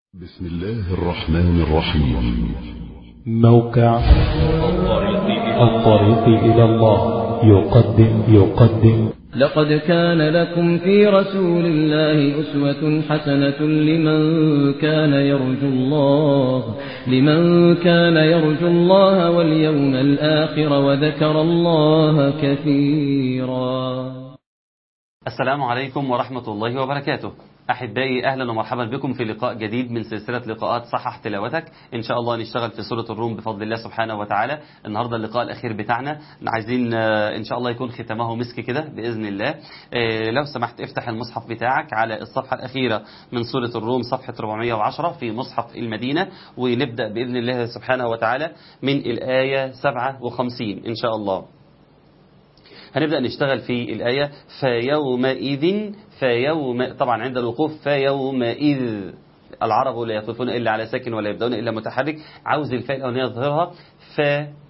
بسم الله الرحمن الرحيم موقع الطريق إلى الله يقدم يقدم لقد كان لكم في رسول الله أسوة حسنة لمن كان يرجو الله لمن كان يرجو الله واليوم الآخر وذكر الله كثيرا السلام عليكم ورحمة الله وبركاته أحبائي أهلا ومرحبا بكم في لقاء جديد من سلسلة لقاءات صحح تلاوتك إن شاء الله نشتغل في سورة الروم بفضل الله سبحانه وتعالى النهاردة اللقاء الأخير بتاعنا عايزين آه، إن شاء الله يكون ختامه مسك كده بإذن الله آه، لو سمحت افتح المصحف بتاعك على الصفحة الأخيرة من سورة الروم صفحة 410 في مصحف المدينة ونبدأ بإذن الله سبحانه وتعالى من الآية 57 إن شاء الله هنبدأ نشتغل في الآية فيومئذ فيوم طبعا عند الوقوف فيومئذ العرب لا يقفون إلا على ساكن ولا يبدون إلا متحرك عاوز الفاء الأولانية يظهرها ف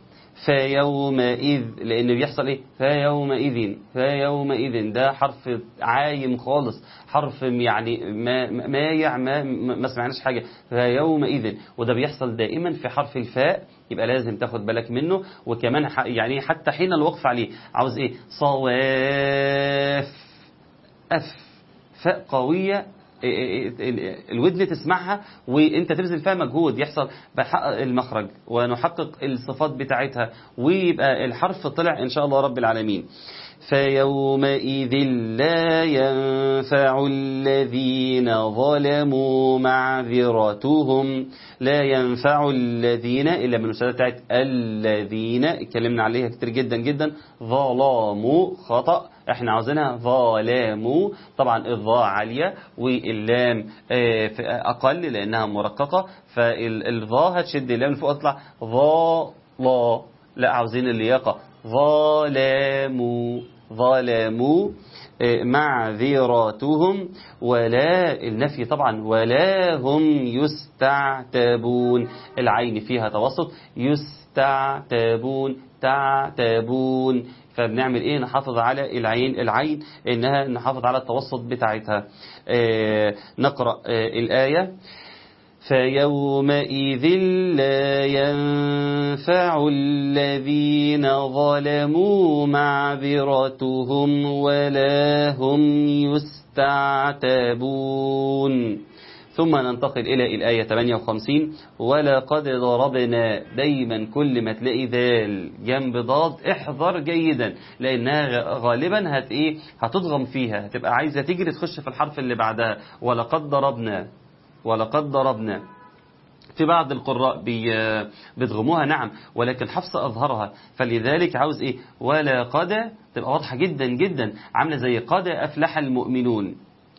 فيومئذ لأن بيحصل إيه فيومئذ فيومئذ ده حرف عايم خالص حرف يعني ما مايع ما ما سمعناش حاجة فيومئذ وده بيحصل دائما في حرف الفاء يبقى لازم تاخد بالك منه وكمان ح- يعني حتى حين الوقف عليه عاوز ايه صواف اف فاء قوية إيه إيه إيه الودن تسمعها وانت تبذل فيها مجهود يحصل بحقق المخرج ونحقق الصفات بتاعتها ويبقى الحرف طلع ان شاء الله رب العالمين فيومئذ لا ينفع الذين ظلموا معذرتهم لا ينفع الذين إلا من المسألة بتاعت الذين اتكلمنا عليها كتير جدا جدا ظلموا خطأ احنا عاوزينها ظلموا طبعا الظاء عالية واللام آه، في- أقل لأنها مرققة فالظاء هتشد اللام فوق تطلع ظا لا لا عاوزين اللياقة ظلموا ظلموا آه، معذرتهم ولا النفي طبعا ولا هم يستعتبون العين فيها توسط يستعتبون تعتبون فبنعمل ايه نحافظ على العين العين انها نحافظ على التوسط بتاعتها آه، نقرأ آه، الآية فيومئذ لا ينفع الذين ظلموا معذرتهم ولا هم يستعتبون ثم ننتقل إلى الآية 58 ولقد ضربنا دايما كل ما تلاقي ذال جنب ضاد احذر جيدا لأنها غ- غالبا هت إيه هتضغم فيها هتبقى عايزة تجري تخش في الحرف اللي بعدها ولقد ضربنا ولقد ضربنا في بعض القراء بي بيضغموها نعم ولكن حفص أظهرها فلذلك عاوز إيه ولا قد تبقى واضحة جدا جدا عاملة زي قد أفلح المؤمنون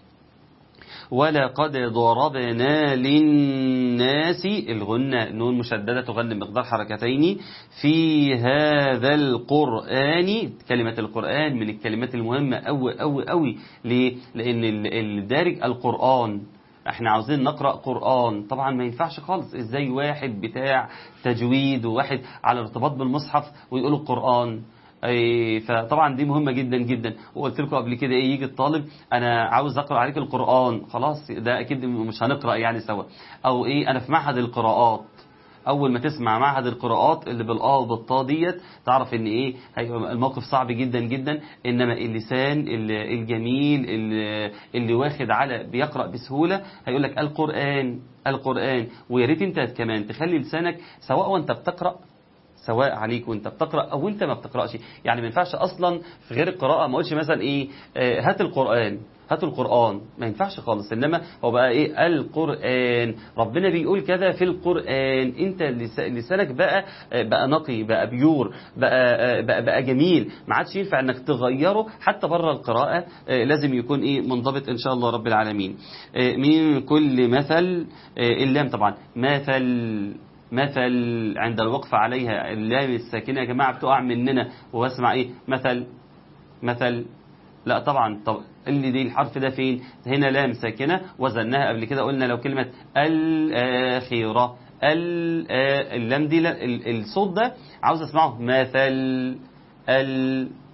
ولقد ضربنا للناس الغنة نون مشددة تغني مقدار حركتين في هذا القرآن كلمة القرآن من الكلمات المهمة أوي أوي أوي ليه؟ لأن ال- الدارج القرآن احنا عاوزين نقرأ قرآن طبعا ما ينفعش خالص ازاي واحد بتاع تجويد وواحد على ارتباط بالمصحف ويقول القرآن أي فطبعا دي مهمة جدا جدا وقلت لكم قبل كده ايه يجي الطالب انا عاوز اقرا عليك القرآن خلاص ده اكيد مش هنقرا يعني سوا او ايه انا في معهد القراءات اول ما تسمع معهد القراءات اللي بالآ وبالطا ديت تعرف ان ايه هيبقى الموقف صعب جدا جدا انما اللسان ال- الجميل اللي, اللي واخد على بيقرأ بسهولة هيقول لك القرآن القرآن ويا ريت انت كمان تخلي لسانك سواء وانت بتقرأ سواء عليك وانت بتقرا او انت ما بتقراش يعني ما ينفعش اصلا في غير القراءه ما اقولش مثلا ايه آه، هات القران هات القرآن ما ينفعش خالص إنما هو بقى إيه القرآن ربنا بيقول كذا في القرآن أنت لس- لسانك بقى آه، بقى نقي بقى بيور بقى آه، بقى, بقى جميل ما عادش ينفع إنك تغيره حتى بره القراءة آه، لازم يكون إيه منضبط إن شاء الله رب العالمين آه، من كل مثل آه، اللام طبعا مثل مثل عند الوقف عليها اللام الساكنة يا جماعة بتقع مننا واسمع ايه مثل مثل لا طبعا طب اللي دي الحرف ده فين هنا لام ساكنة وزناها قبل كده قلنا لو كلمة الآخرة ال- آه، اللام دي لا- ال- الصوت ده عاوز اسمعه مثل ال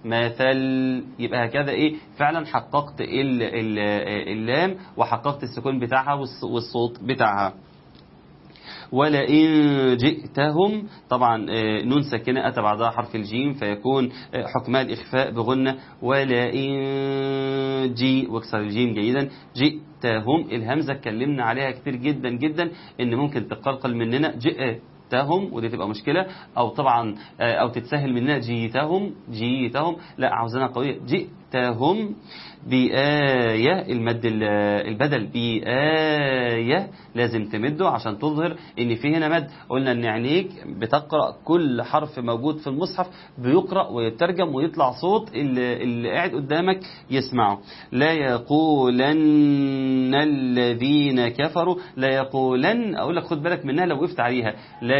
مثل يبقى هكذا ايه فعلا حققت ال ال اللام وحققت السكون بتاعها والص- والصوت بتاعها ولئن جئتهم طبعا آه، نون ساكنة أتى بعدها حرف الجيم فيكون آه، حكمها الإخفاء بغنة ولئن جي واكسر الجيم جيدا جئتهم الهمزة اتكلمنا عليها كتير جدا جدا إن ممكن تقلقل مننا جئتهم ودي تبقى مشكلة أو طبعا آه، أو تتسهل مننا جيتهم جيتهم لا عاوزينها قوية جئتهم بآية المد ال- البدل بآية لازم تمده عشان تظهر ان في هنا مد قلنا ان عينيك بتقرأ كل حرف موجود في المصحف بيقرأ ويترجم ويطلع صوت اللي, اللي قاعد قدامك يسمعه لا يقولن الذين كفروا لا يقولن اقول لك خد بالك منها لو وقفت عليها لا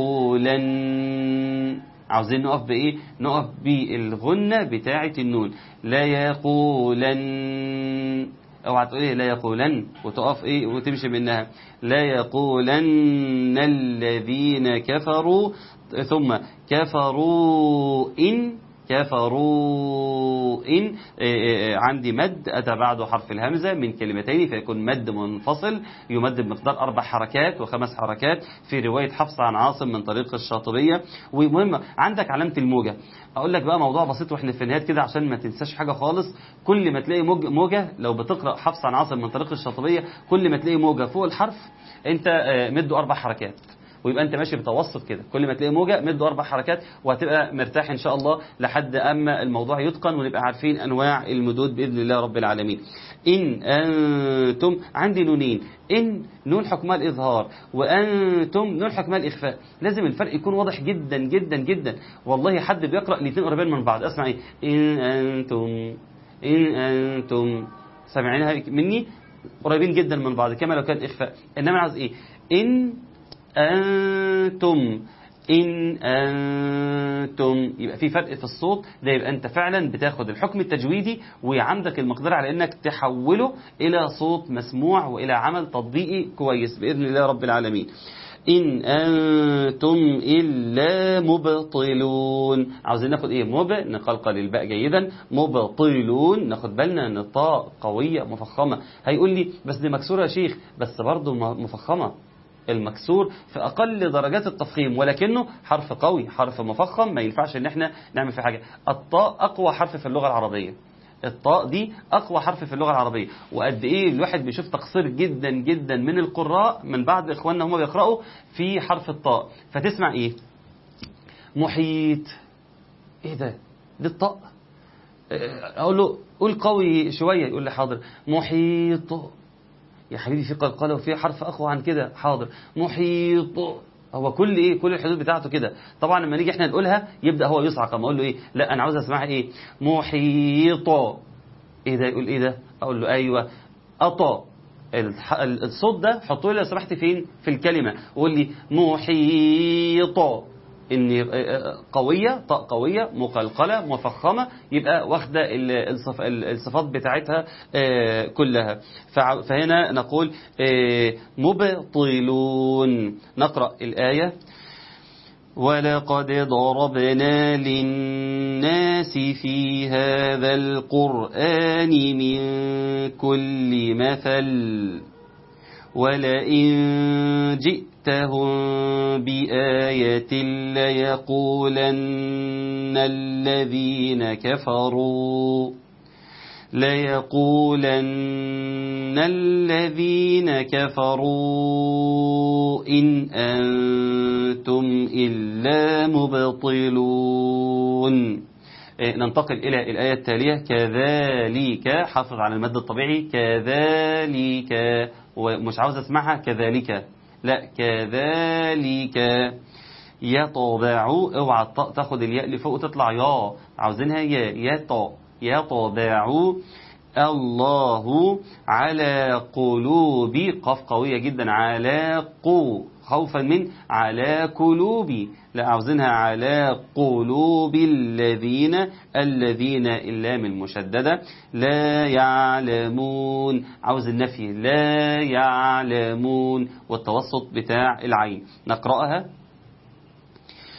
يقولن عاوزين نقف بإيه؟ نقف بالغنة بتاعة النون لا يقولن اوعى تقول ايه لا يقولن وتقف ايه وتمشي منها لا يقولن الذين كفروا ثم كفروا إن كفروا إن إيه إيه عندي مد أتى بعده حرف الهمزة من كلمتين فيكون مد منفصل يمد بمقدار أربع حركات وخمس حركات في رواية حفص عن عاصم من طريق الشاطبية ومهم عندك علامة الموجة أقول لك بقى موضوع بسيط وإحنا في النهاية كده عشان ما تنساش حاجة خالص كل ما تلاقي موج- موجة لو بتقرأ حفص عن عاصم من طريق الشاطبية كل ما تلاقي موجة فوق الحرف أنت آه، مده أربع حركات ويبقى انت ماشي بتوسط كده كل ما تلاقي موجه مد اربع حركات وهتبقى مرتاح ان شاء الله لحد اما الموضوع يتقن ونبقى عارفين انواع المدود باذن الله رب العالمين ان انتم عندي نونين ان نون حكمها الاظهار وانتم نون حكمها الاخفاء لازم الفرق يكون واضح جدا جدا جدا والله حد بيقرا الاثنين قريبين من بعض اسمع ايه ان انتم ان انتم سامعينها مني قريبين جدا من بعض كما لو كان اخفاء انما انا عاوز ايه ان أنتم إن أنتم يبقى في فرق في الصوت ده يبقى أنت فعلا بتاخد الحكم التجويدي وعندك المقدرة على أنك تحوله إلى صوت مسموع وإلى عمل تطبيقي كويس بإذن الله رب العالمين إن أنتم إلا مبطلون عاوزين ناخد إيه مب نقلقل الباء جيدا مبطلون ناخد بالنا أن الطاء قوية مفخمة هيقول لي بس دي مكسورة يا شيخ بس برضه مفخمة المكسور في أقل درجات التفخيم ولكنه حرف قوي حرف مفخم ما ينفعش ان احنا نعمل فيه حاجة الطاء أقوى حرف في اللغة العربية الطاء دي أقوى حرف في اللغة العربية وقد إيه الواحد بيشوف تقصير جدا جدا من القراء من بعد إخواننا هم بيقرأوا في حرف الطاء فتسمع إيه محيط إيه ده دي الطاء أقول له قول قوي شوية يقول لي حاضر محيط يا حبيبي في قلقله وفي حرف اقوى عن كده حاضر محيط هو كل ايه كل الحدود بتاعته كده طبعا لما نيجي احنا نقولها يبدا هو يصعق اما اقول له ايه لا انا عاوز اسمعها ايه محيط ايه ده يقول ايه ده اقول له ايوه اطا الح- الصوت ده حطه لي لو سمحت فين في الكلمه وقول لي محيط ان قويه طاء قويه مقلقله مفخمه يبقى واخده ال- الصف- ال- الصفات بتاعتها آه، كلها فع- فهنا نقول آه، مبطلون نقرا الايه ولقد ضربنا للناس في هذا القرآن من كل مثل ولئن جئتهم بآية ليقولن الذين كفروا ليقولن الذين كفروا إن أنتم إلا مبطلون إيه، ننتقل إلى الآية التالية كذلك حافظ على المد الطبيعي كذلك ومش عاوز اسمعها كذلك لا كذلك يطبع اوعى الطاء تاخد الياء لفوق وتطلع يا عاوزينها يا يطا يطبع الله على قلوب قاف قوية جدا على قو خوفا من على قلوب لا عاوزينها على قلوب الذين الذين اللام المشددة لا يعلمون عاوز النفي لا يعلمون والتوسط بتاع العين نقرأها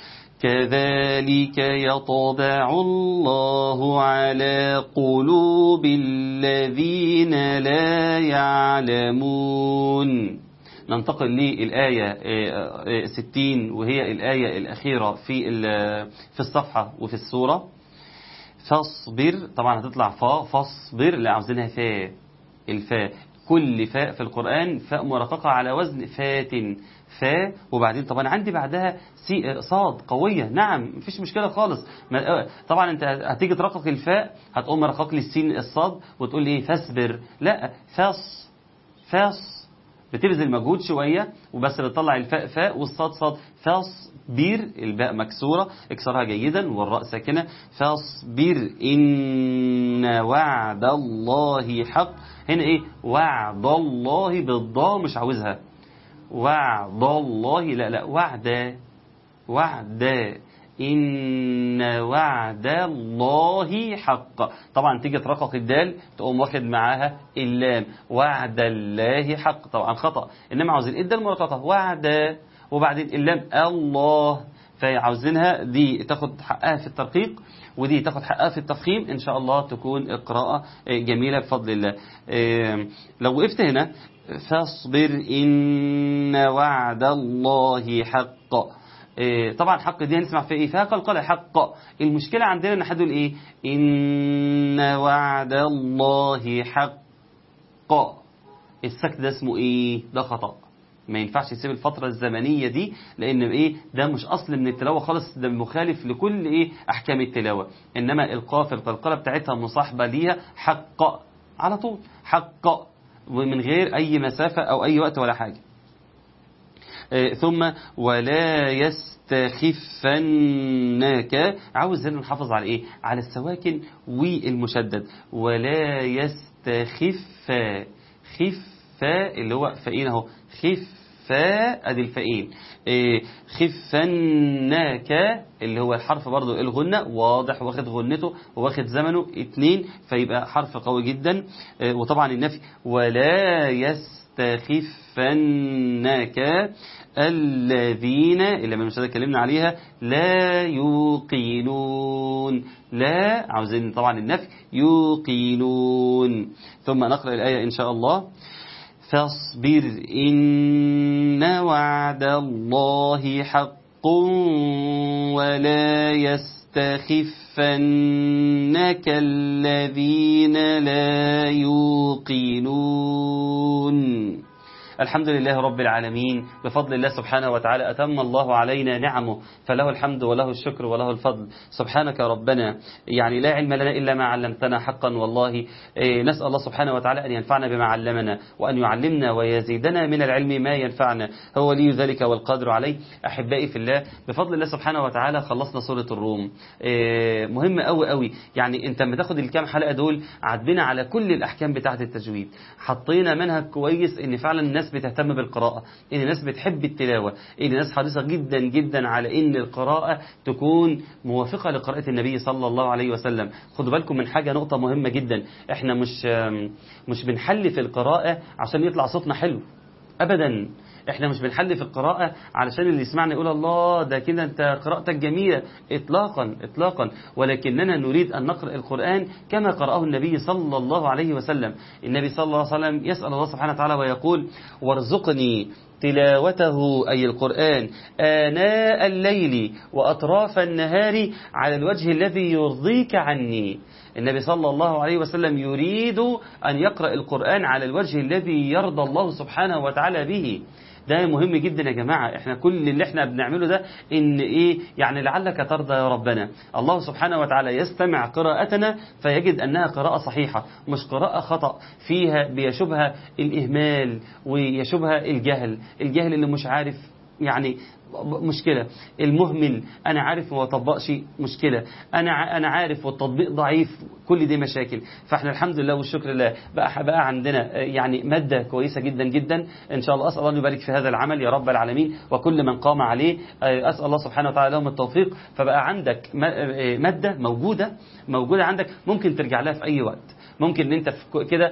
كذلك يطبع الله على قلوب الذين لا يعلمون ننتقل للآية 60 وهي الآية الأخيرة في في الصفحة وفي السورة فاصبر طبعا هتطلع فا فاصبر اللي عاوزينها فاء الفاء كل فاء في القرآن فاء مرققة على وزن فات فاء وبعدين طبعا عندي بعدها سي صاد قوية نعم مفيش مشكلة خالص طبعا انت هتيجي ترقق الفاء هتقوم مرقق لي السين الصاد وتقول لي فاصبر لا فاص فاص بتبذل مجهود شوية وبس بتطلع الفاء فاء والصاد صاد فاصبر الباء مكسورة اكسرها جيدا والراء ساكنة فاصبر إن وعد الله حق هنا ايه وعد الله بالضاء مش عاوزها وعد الله لا لا وعد وعد إن وعد الله حق طبعا تيجي ترقق الدال تقوم واخد معاها اللام وعد الله حق طبعا خطأ إنما عاوزين الدال مرققة وعد وبعدين اللام الله فعاوزينها دي تاخد حقها في الترقيق ودي تاخد حقها في التفخيم إن شاء الله تكون قراءة جميلة بفضل الله لو وقفت هنا فاصبر إن وعد الله حق طبعا حق دي هنسمع في ايه فيها قلقلة حق المشكلة عندنا ان حد يقول ايه ان وعد الله حق السكت ده اسمه ايه ده خطأ ما ينفعش يسيب الفترة الزمنية دي لان ايه ده مش اصل من التلاوة خالص ده مخالف لكل ايه احكام التلاوة انما القاف القلقلة بتاعتها مصاحبة ليها حق على طول حق ومن غير اي مسافة او اي وقت ولا حاجة ثم ولا يستخفنك عاوز هنا نحافظ على ايه على السواكن والمشدد ولا يستخف خف اللي هو فإين اهو خف ادي الفئين إيه خفناك اللي هو الحرف برضو الغنة واضح واخد غنته واخد زمنه اتنين فيبقى حرف قوي جدا إيه وطبعا النفي ولا يستخفنك الذين اللي من المسألة اتكلمنا عليها لا يوقنون لا عاوزين طبعا النفي يوقنون ثم نقرأ الآية إن شاء الله فاصبر إن وعد الله حق ولا يستخفنك الذين لا يوقنون الحمد لله رب العالمين بفضل الله سبحانه وتعالى أتم الله علينا نعمه فله الحمد وله الشكر وله الفضل سبحانك ربنا يعني لا علم لنا إلا ما علمتنا حقا والله نسأل الله سبحانه وتعالى أن ينفعنا بما علمنا وأن يعلمنا ويزيدنا من العلم ما ينفعنا هو ولي ذلك والقادر عليه أحبائي في الله بفضل الله سبحانه وتعالى خلصنا سورة الروم مهم قوي قوي يعني انت لما تاخد الكام حلقة دول عدينا على كل الأحكام بتاعة التجويد حطينا منهج كويس ان فعلا الناس بتهتم بالقراءة ان الناس بتحب التلاوة ان الناس حريصة جدا جدا على ان القراءة تكون موافقة لقراءة النبي صلى الله عليه وسلم خدوا بالكم من حاجة نقطة مهمة جدا احنا مش مش بنحلف القراءة عشان يطلع صوتنا حلو ابدا احنا مش بنحل في القراءة علشان اللي يسمعنا يقول الله ده كده انت قراءتك جميلة اطلاقا اطلاقا ولكننا نريد ان نقرأ القرآن كما قرأه النبي صلى الله عليه وسلم النبي صلى الله عليه وسلم يسأل الله سبحانه وتعالى ويقول وارزقني تلاوته أي القرآن آناء الليل وأطراف النهار على الوجه الذي يرضيك عني النبي صلى الله عليه وسلم يريد أن يقرأ القرآن على الوجه الذي يرضى الله سبحانه وتعالى به ده مهم جدا يا جماعة احنا كل اللي احنا بنعمله ده ان ايه يعني لعلك ترضى يا ربنا الله سبحانه وتعالى يستمع قراءتنا فيجد انها قراءة صحيحة مش قراءة خطأ فيها بيشبها الاهمال ويشبها الجهل الجهل اللي مش عارف يعني مشكلة المهمل أنا عارف وما طبقش مشكلة أنا أنا عارف والتطبيق ضعيف كل دي مشاكل فإحنا الحمد لله والشكر لله بقى بقى عندنا يعني مادة كويسة جدا جدا إن شاء الله أسأل الله أن يبارك في هذا العمل يا رب العالمين وكل من قام عليه أسأل الله سبحانه وتعالى لهم التوفيق فبقى عندك مادة موجودة موجودة عندك ممكن ترجع لها في أي وقت ممكن ان انت كده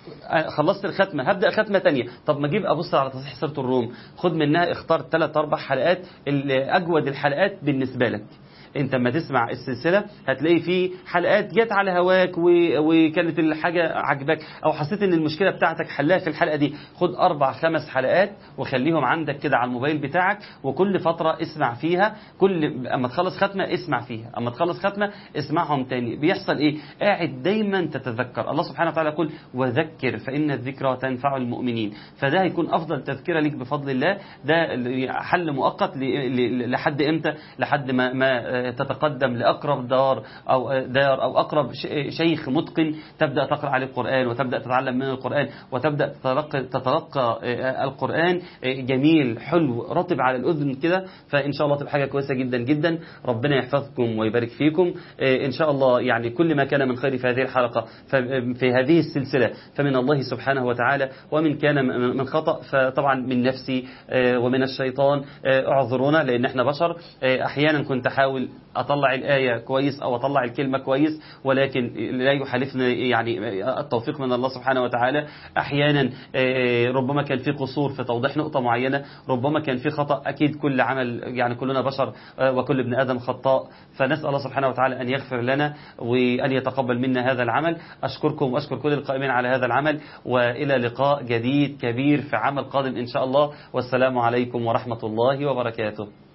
خلصت الختمة هبدأ ختمة تانية طب ما اجيب ابص على تصحيح سورة الروم خد منها اختار ثلاث اربع حلقات اللي اجود الحلقات بالنسبة لك انت لما تسمع السلسلة هتلاقي في حلقات جت على هواك و... وكانت الحاجة عجبك او حسيت ان المشكلة بتاعتك حلها في الحلقة دي خد اربع خمس حلقات وخليهم عندك كده على الموبايل بتاعك وكل فترة اسمع فيها كل اما تخلص ختمة اسمع فيها اما تخلص ختمة اسمعهم تاني بيحصل ايه قاعد دايما تتذكر الله سبحانه وتعالى يقول وذكر فإن الذكرى تنفع المؤمنين فده هيكون افضل تذكرة ليك بفضل الله ده حل مؤقت ل... ل... لحد امتى لحد ما, ما تتقدم لأقرب دار أو دار أو أقرب شيخ متقن تبدأ تقرأ عليه القرآن وتبدأ تتعلم منه القرآن وتبدأ تتلقى, تتلقى القرآن جميل حلو رطب على الأذن كده فإن شاء الله تبقى حاجة كويسة جدا جدا ربنا يحفظكم ويبارك فيكم إن شاء الله يعني كل ما كان من خير في هذه الحلقة في هذه السلسلة فمن الله سبحانه وتعالى ومن كان من خطأ فطبعا من نفسي ومن الشيطان اعذرونا لأن احنا بشر أحيانا كنت أحاول أطلع الآية كويس أو أطلع الكلمة كويس ولكن لا يحالفني يعني التوفيق من الله سبحانه وتعالى أحيانا ربما كان في قصور في توضيح نقطة معينة ربما كان في خطأ أكيد كل عمل يعني كلنا بشر وكل ابن آدم خطاء فنسأل الله سبحانه وتعالى أن يغفر لنا وأن يتقبل منا هذا العمل أشكركم وأشكر كل القائمين على هذا العمل وإلى لقاء جديد كبير في عمل قادم إن شاء الله والسلام عليكم ورحمة الله وبركاته